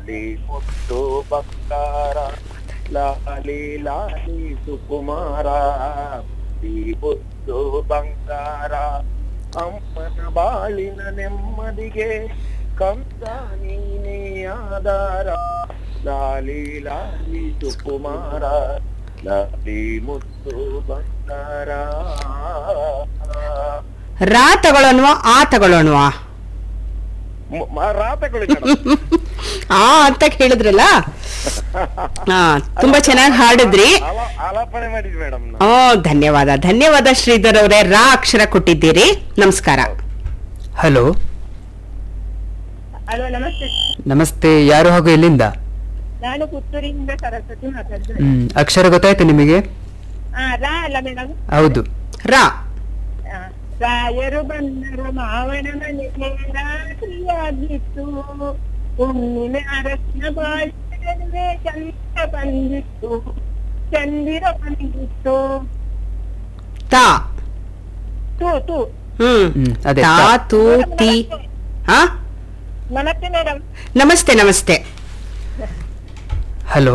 ಲಾಲಿ ಮುತ್ತು ಬಂಗಾರ ಲಾಲಿ ಲಾಲಿ ಸುಕುಮಾರ ಈ ಮುತ್ತು ಬಂಗಾರ ಅಮ್ಮನ ಬಾಳಿನ ನೆಮ್ಮದಿಗೆ ಕಂಸ ನೀನೇ ಆಧಾರ ಲಾಲಿ ಲಾಲಿ ಸುಕುಮಾರ ಲಾಲಿ ಮುತ್ತು ಬಂಗಾರ ರಾ ತಗೊಳ್ಳೋಣವಾ ಆ ತಗೊಳ್ಳೋಣವಾ ಮ- ಮ- ರಾತಗಳು ಮೇಡಮ್ ಆ ಅಂತ ಹೇಳಿದ್ರಲ್ಲ ಹಾ ತುಂಬಾ ಚೆನ್ನಾಗಿ ಹಾಡಿದ್ರಿ ಆಲ- ಆಲಾಪನೆ ಮಾಡಿದ್ವಿ ಮೇಡಮ್ ಓ ಧನ್ಯವಾದ ಧನ್ಯವಾದ ಶ್ರೀಧರ್ ಅವರೇ ರಾ ಅಕ್ಷರ ಕೊಟ್ಟಿದ್ದೀರಿ ನಮಸ್ಕಾರ ಹಲೋ ಹಲೋ ನಮಸ್ತೆ ನಮಸ್ತೆ ಯಾರು ಹಾಗೂ ಎಲ್ಲಿಂದ ನಾನು ಪುತ್ತೂರಿನಿಂದ ಸರಸ್ವತಿ ಮಾತಾಡ್ತೇನೆ ಹ್ಮ್ ಅಕ್ಷರ ಗೊತ್ತಾಯ್ತು ನಿಮಗೆ ಹಾ ರಾ ಅಲ್ಲ ಮೇಡಮ್ ಹೌದು ರಾ ರಾಯರು ಬಂದರು ಮಾವನ ಮನೆಗೆ ರಾತ್ರಿಯಾಗಿತ್ತು ಹುಣ್ಣಿಮೆ ಅರಸಿನ ಬಾಳಿಗೆ ಚಂದ್ರ ಬಂದಿತ್ತು ಚಂದಿರ ಬಂದಿತ್ತು ತಾ ತೂ ತೂ ಹ್ಮ್ ಹ್ಮ್ ಅದೇ ತಾ ತಾ. ತು ತಿ ಹಾ ನಮಸ್ತೆ ಮೇಡಮ್ ನಮಸ್ತೆ ನಮಸ್ತೆ ಹಲೋ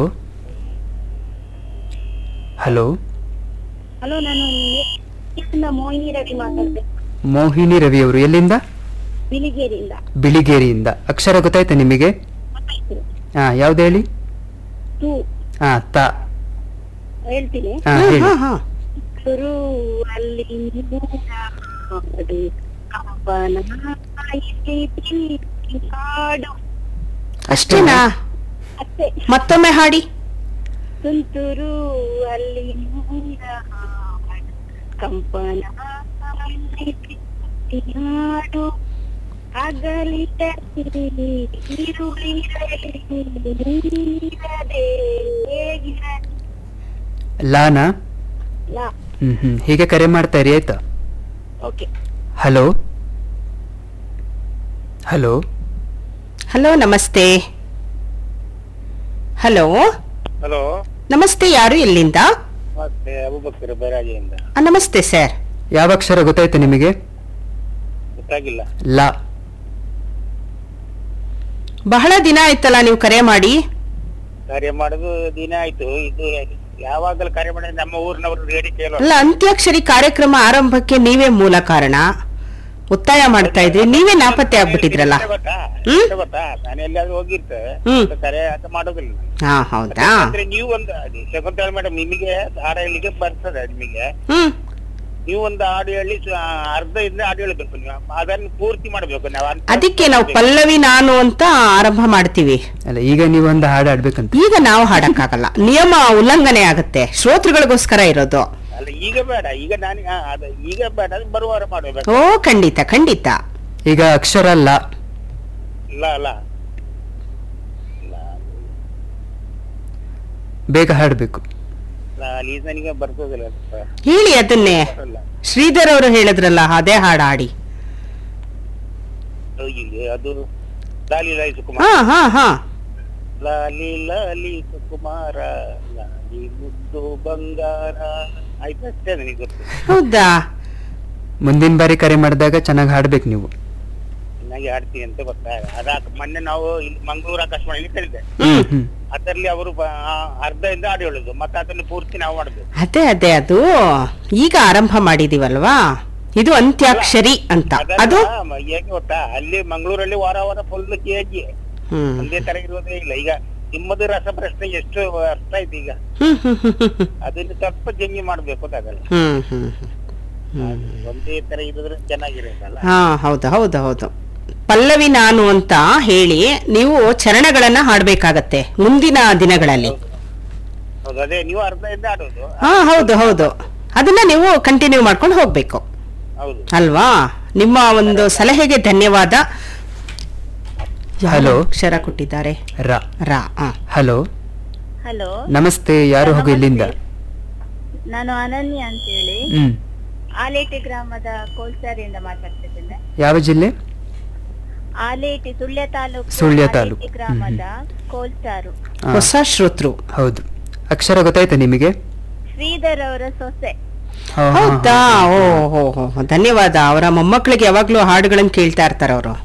ಹಲೋ ಹಲೋ ನಾನು ಇಲ್ಲಿಂದ ಮೋಹಿನಿ ರವಿ ಮಾತಾಡ್ತೇನೆ ಮೋಹಿನಿ ರವಿ ಅವರು ಎಲ್ಲಿಂದ ಬಿಳಿಗೇರಿಯಿಂದ ಬಿಳಿಗೇರಿಯಿಂದ ಅಕ್ಷರ ಗೊತ್ತಾಯ್ತಾ ನಿಮಗೆ ಹಾ ಯಾವ್ದು ಹೇಳಿ ತೂ ಹಾ ತಾ ಹೇಳ್ತೀನಿ ಹಾ ಹಾ, ಹೇಳಿ ಹಾ, ಹಾ. ಶುರು ಅಲ್ಲಿ ಹಾಡು ಕಂಪನ ಆಯಿತೆ ಪ್ರೀತಿ ಹಾಡು ಅಷ್ಟೇನಾ ಅತ್ತೆ ಮತ್ತೊಮ್ಮೆ ಹಾಡಿ ತುಂತುರು ಅಲ್ಲಿ ನೀರ ಹಾಡು ಕಂಪನ ಆಯಿತೆ ಪ್ರೀತಿ ಹಾಡು ಅಗಲಿದ ನೀರುಳಿರದೆ ಹೇಗಿರಲಿ ಲಾನಾ ಲಾ ಹ್ಮ್ ಹ್ಮ್ ಹೀಗೆ ಕರೆ ಮಾಡ್ತಾ ಇರಿ ಆಯ್ತಾ ಓಕೆ ಹಲೋ ಹಲೋ ಹಲೋ ನಮಸ್ತೆ ಹಲೋ ಹಲೋ ನಮಸ್ತೆ ಯಾರು ಎಲ್ಲಿಂದ ಮತ್ತೆ ಅಬುಬಕ್ಕರ್ ಬೈರಾಗಿಯಿಂದ ಆ, ನಮಸ್ತೆ ಸರ್ ಯಾವ ಅಕ್ಷರ ಗೊತ್ತಾಯ್ತು ನಿಮಗೆ ಗೊತ್ತಾಗಿಲ್ಲ ಲಾ ಬಹಳ ದಿನ ಆಯ್ತಲ್ಲ ನೀವು ಕರೆ ಮಾಡಿ ಕಾರ್ಯ ಮಾಡೋದು ದಿನ ಆಯ್ತು ಇದು ಯಾವಾಗಲೂ ಕಾರ್ಯ ಮಾಡಿದ್ರೆ ನಮ್ಮ ಊರಿನವರು ರೇಡಿ ಕೇಳೋ ಅಲ್ಲ ಅಂತ್ಯಾಕ್ಷರಿ ಕಾರ್ಯಕ್ರಮ ಆರಂಭಕ್ಕೆ ನೀವೇ ಮೂಲ ಕಾರಣ ಒತ್ತಾಯ ಮಾಡ್ತಾ ಇದ್ರಿ ನೀವೇ ನಾಪತ್ತೆ ಆಗ್ಬಿಟ್ಟಿದ್ರಲ್ಲ ಗೊತ್ತಾ ಹ್ಮ್? ಎಷ್ಟೇ ಗೊತ್ತಾ ನಾನು ಎಲ್ಲಿಯಾದ್ರೂ ಹೋಗಿರ್ತೇವೆ ಹ್ಮ್. ಕರೆ ಅಂತ ಮಾಡೋದಿಲ್ಲ ಹಾ ಹೌದಾ ಅಂದ್ರೆ ನೀವು ಒಂದು ಶಕುಂತಲ ಮೇಡಮ್ ನಿಮಗೆ ಹಾಡು ಹೇಳಲಿಕ್ಕೆ ಬರ್ತದೆ ನಿಮಗೆ ಹ್ಮ್ ನೀವು ಒಂದು ಹಾಡು ಹೇಳಿ ಸ- ಅರ್ಧ ಇಂದ ಹಾಡು ಹೇಳಬೇಕು ನೀವು ಅದನ್ನು ಪೂರ್ತಿ ಮಾಡಬೇಕು ನಾವು ಅಂತ- ಅದಕ್ಕೆ ನಾವು ಪಲ್ಲವಿ ನಾನು ಅಂತ ಆರಂಭ ಮಾಡ್ತೀವಿ ಅಲ್ಲ ಈಗ ನೀವು ಒಂದು ಹಾಡು ಆಡ್ಬೇಕಂತ ಈಗ ನಾವು ಹಾಡಕ್ಕಾಗಲ್ಲ ನಿಯಮ ಉಲ್ಲಂಘನೆ ಆಗತ್ತೆ ಶ್ರೋತೃಗಳಿಗೋಸ್ಕರ ಇರೋದು ಅಲ್ಲ ಈಗ ಬೇಡ ಈಗ ನಾನು ಆ, ಅದು ಈಗ ಬೇಡ ಅದು ಬರುವಾರ ಮಾಡಬೇಕು ಓ ಖಂಡಿತ ಖಂಡಿತ ಈಗ ಅಕ್ಷರ ಲಾ ಇಲ್ಲ ಅಲ್ಲ ಇಲ್ಲ, ಬೇಗ ಹಾಡ್ಬೇಕು ಇಲ್ಲ, ಅಲ್ಲಿ ನನಗೆ ಬರ್ತದಿಲ್ಲ ಸರ್. ಹೇಳಿ ಅದನ್ನೇ ಬರಲ್ಲ ಶ್ರೀಧರ್ ಅವರು ಹೇಳಿದ್ರಲ್ಲ ಅದೇ ಹಾಡು ಹಾಡಿ ಅಯ್ಯೋ, ಅದು ಲಾಲಿ ಲಾಲಿ ಸುಕುಮಾರ ಹಾ ಹಾ ಹಾ ಲಾಲಿ ಲಾಲಿ ಸುಕುಮಾರ ಲಾಲಿ ಮುದ್ದು ಬಂಗಾರ ಆಯ್ತು ಅಷ್ಟೇ ನನಗೆ ಗೊತ್ತು ಹೌದಾ ಮುಂದಿನ ಬಾರಿ ಕರೆ ಮಾಡಿದಾಗ ಚೆನ್ನಾಗಿ ಹಾಡ್ಬೇಕು ನೀವು ಚೆನ್ನಾಗಿ ಆಡ್ತೀನಿ ಅಂತ ಗೊತ್ತಾ ಅದ ಮೊನ್ನೆ ನಾವು ಇಲ್ಲಿ ಮಂಗಳೂರು ಆಕಾಶವಾಣಿಲಿ ಕಲಿತೆ ಹ್ಮ್ ಹ್ಮ್ ಅದರಲ್ಲಿ ಅವರು ಬ- ಆ, ಅರ್ಧದಿಂದ ಹಾಡು ಹೇಳುದು ಮತ್ತೆ ಅದನ್ನು ಪೂರ್ತಿ ನಾವು ಮಾಡ್ಬೇಕು ಅದೇ ಅದೇ ಅದು ಈಗ ಆರಂಭ ಮಾಡಿದೀವಲ್ವಾ ಇದು ಅಂತ್ಯಾಕ್ಷರಿ ಅಂತ ಅದು ಅದಲ್ಲ, ಹೇಗೆ ಗೊತ್ತಾ ಅಲ್ಲಿ ಮಂಗಳೂರಲ್ಲಿ ವಾರ ವಾರ ಫುಲ್ ಕೆಜಿ ಹ್ಮ್ ಒಂದೇ ತರ ಇರೋದೇ ಇಲ್ಲ ಈಗ ನಿಮ್ಮದು ರಸಪ್ರಶ್ನೆ ಎಷ್ಟು ಅರ್ಥ ಆಯ್ತು ಈಗ ಹ್ಮ್ ಹ್ಮ್ ಹ್ಮ್ ಹ್ಮ್ ಹ್ಮ್ ಅದನ್ನು ಸ್ವಲ್ಪ ಜಂಗಿ ಮಾಡ್ಬೇಕು ಅದಾಗಲ್ಲ ಹ್ಮ್ ಹ್ಮ್ ಹ್ಮ್ ಒಂದೇ ತರ ಇರೋದ್ರೆ ಚೆನ್ನಾಗಿರೋದಲ್ಲ ಹಾ ಹೌದು ಹೌದು ಹೌದು ಪಲ್ಲವಿ ನಾನು ಅಂತ ಹೇಳಿ ನೀವು ಚರಣಗಳನ್ನ ಹಾಡ್ಬೇಕಾಗತ್ತೆ ಮುಂದಿನ ದಿನಗಳಲ್ಲಿ ಹೌದು ಅದೇ ನೀವು ಅರ್ಧದಿಂದ ಆಡೋದು ಹಾ ಹೌದು ಹೌದು ಅದನ್ನ ನೀವು ಕಂಟಿನ್ಯೂ ಮಾಡ್ಕೊಂಡು ಹೋಗ್ಬೇಕು ಹೌದು ಅಲ್ವಾ ನಿಮ್ಮ ಒಂದು ಸಲಹೆಗೆ ಧನ್ಯವಾದ ಯಾರು Hello. ಅಕ್ಷರ ಕೊಟ್ಟಿದ್ದಾರೆ ರಾ ರಾ ಆ. ಹಲೋ ಹಲೋ ನಮಸ್ತೆ ಯಾರು ಹಾಗೂ ಎಲ್ಲಿಂದ ನಾನು ಅನನ್ಯ ಅಂತೇಳಿ ಹ್ಮ್ ಆಲೇಟಿ ಗ್ರಾಮದ ಕೋಲ್ಸಾರಿಯಿಂದ ಮಾತಾಡ್ತಿದ್ದೇನೆ ಯಾವ ಜಿಲ್ಲೆ ಆಲೇಟಿ ಸುಳ್ಯ ತಾಲೂಕು ಸುಳ್ಯ ಆಲೇಟಿ ತಾಲೂಕು. ಗ್ರಾಮದ ಕೋಲ್ಸಾರು ಹಾ, ಹೊಸ ಶ್ರೋತೃ ಹೌದು ಅಕ್ಷರ ಗೊತ್ತಾಯ್ತಾ ನಿಮಗೆ ಶ್ರೀಧರ್ ಅವರ ಸೊಸೆ ಹಾ, ಹಾ, ಹೌದಾ ಹಾ. ಓ ಹೋ ಹೋ ಧನ್ಯವಾದ ಅವರ ಮೊಮ್ಮಕ್ಕಳಿಗೆ ಯಾವಾಗ್ಲೂ ಹಾಡುಗಳನ್ನ ಕೇಳ್ತಾ ಇರ್ತಾರೆ ಅವರು